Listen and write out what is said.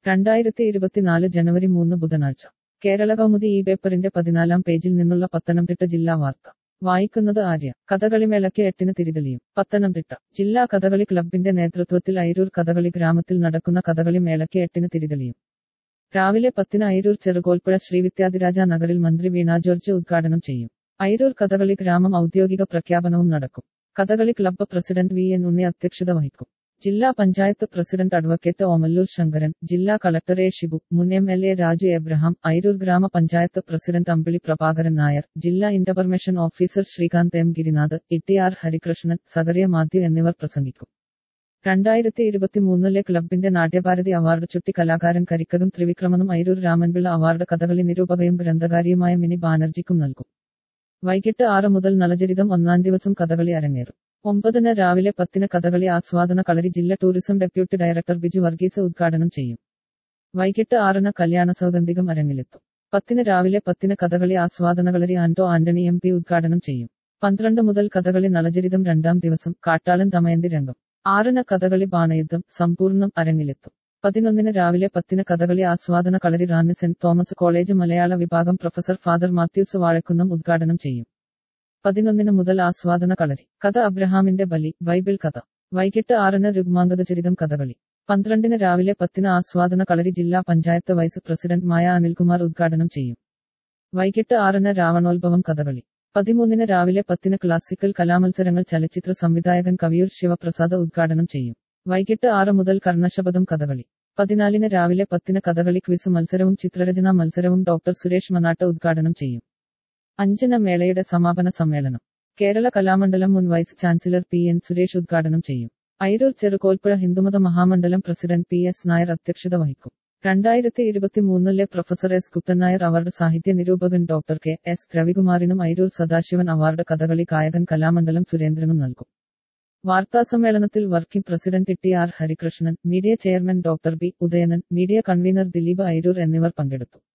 രണ്ടായിരത്തി ഇരുപത്തിനാല് ജനുവരി മൂന്ന് ബുധനാഴ്ച കേരള കൗമുദി ഈ പേപ്പറിന്റെ പതിനാലാം പേജിൽ നിന്നുള്ള പത്തനംതിട്ട ജില്ലാ വാർത്ത വായിക്കുന്നത് ആര്യ കഥകളിമേളയ്ക്ക് എട്ടിന് തിരിതെളിയും പത്തനംതിട്ട ജില്ലാ കഥകളി ക്ലബിന്റെ നേതൃത്വത്തിൽ ഐരൂർ കഥകളി ഗ്രാമത്തിൽ നടക്കുന്ന കഥകളി മേളയ്ക്ക് എട്ടിന് തിരിതെളിയും രാവിലെ പത്തിന് ഐരൂർ ചെറുകോൽപ്പുഴ ശ്രീവിദ്യാധിരാജ നഗറിൽ മന്ത്രി വീണ ജോർജ് ഉദ്ഘാടനം ചെയ്യും ഐരൂർ കഥകളി ഗ്രാമം ഔദ്യോഗിക പ്രഖ്യാപനവും നടക്കും Kathakali club president V N Unni അധ്യക്ഷത വഹിക്കും ജില്ലാ പഞ്ചായത്ത് പ്രസിഡന്റ് അഡ്വക്കേറ്റ് ഓമല്ലൂർ ശങ്കരൻ ജില്ലാ കളക്ടർ എ ഷിബു മുൻ M L A Raju Abraham Ayroor grama panchayat president Ambili Prabhakaran Nair ജില്ലാ information officer Sreekanth M Girinath E R Harikrishnan Zacharia Mathew എന്നിവർ പ്രസംഗിക്കും രണ്ടായിരത്തി ഇരുപത്തിമൂന്നിലെ ക്ലബിന്റെ നാട്യഭാരതി അവാർഡ് ചുട്ടി കലാകാരൻ കരിക്കകം ത്രിവിക്രമനും ഐരൂർ രാമൻപിള്ള അവാർഡ് കഥകളി നിരൂപകയും ഗ്രന്ഥകാരിയുമായ മിനി ബാനർജിക്കും നൽകും വൈകിട്ട് ആറ് മുതൽ നളചരിതം ഒന്നാം ദിവസം കഥകളി അരങ്ങേറും ഒമ്പതിന് രാവിലെ പത്തിന് കഥകളി ആസ്വാദന കളരി ജില്ലാ tourism deputy director Biju Varghese ഉദ്ഘാടനം ചെയ്യും വൈകിട്ട് ആറിന് കല്യാണ സൗഗന്ധികം അരങ്ങിലെത്തും പത്തിന് രാവിലെ പത്തിന് കഥകളി ആസ്വാദന കളരി ആന്റോ ആന്റണി എം പി ഉദ്ഘാടനം ചെയ്യും പന്ത്രണ്ട് മുതൽ കഥകളി നളചരിതം രണ്ടാം ദിവസം കാട്ടാളൻ ദമയന്തി രംഗം ആറിന് കഥകളി ബാണയുദ്ധം സമ്പൂർണ്ണം അരങ്ങിലെത്തും പതിനൊന്നിന് രാവിലെ പത്തിന് കഥകളി ആസ്വാദന കളരി റാന്നി സെന്റ് തോമസ് കോളേജ് മലയാള വിഭാഗം പ്രൊഫസർ ഫാദർ മാത്യൂസ് വാഴക്കുന്നം ഉദ്ഘാടനം ചെയ്യും പതിനൊന്നിന് മുതൽ ആസ്വാദന കളരി കഥ അബ്രഹാമിന്റെ ബലി ബൈബിൾ കഥ വൈകിട്ട് ആറിന് രുഗ്മാംഗത ചരിതം കഥകളി പന്ത്രണ്ടിന് രാവിലെ പത്തിന് ആസ്വാദന കളരി ജില്ലാ പഞ്ചായത്ത് വൈസ് പ്രസിഡന്റ് മായ അനിൽകുമാർ ഉദ്ഘാടനം ചെയ്യും വൈകിട്ട് ആറിന് രാവണോത്ഭവം കഥകളി പതിമൂന്നിന് രാവിലെ പത്തിന് ക്ലാസിക്കൽ കലാമത്സരങ്ങൾ ചലച്ചിത്ര സംവിധായകൻ കവിയൂർ ശിവപ്രസാദ് ഉദ്ഘാടനം ചെയ്യും വൈകിട്ട് ആറ് മുതൽ കർണശബദം കഥകളി പതിനാലിന് രാവിലെ പത്തിന് കഥകളി ക്വിസ് മത്സരവും ചിത്രരചനാ മത്സരവും ഡോക്ടർ സുരേഷ് മനാട്ട് ഉദ്ഘാടനം ചെയ്യും അഞ്ചിന് മേളയുടെ സമാപന സമ്മേളനം കേരള കലാമണ്ഡലം മുൻ vice chancellor P N Suresh ഉദ്ഘാടനം ചെയ്യും Ayroor Cherukolpuzha Hindumatha Mahamandalam president P S Nair അധ്യക്ഷത വഹിക്കും രണ്ടായിരത്തി ഇരുപത്തിമൂന്നിലെ professor S Guptan Nair award സാഹിത്യ നിരൂപകൻ ഡോക്ടർ കെ എസ് രവികുമാറിനും ഐരൂർ സദാശിവൻ അവാർഡ് കഥകളി ഗായകൻ കലാമണ്ഡലം സുരേന്ദ്രനും നൽകും വാർത്താസമ്മേളനത്തിൽ working president T R Harikrishnan media chairman doctor B Udayanan media convener Dileep Ayroor എന്നിവർ പങ്കെടുത്തു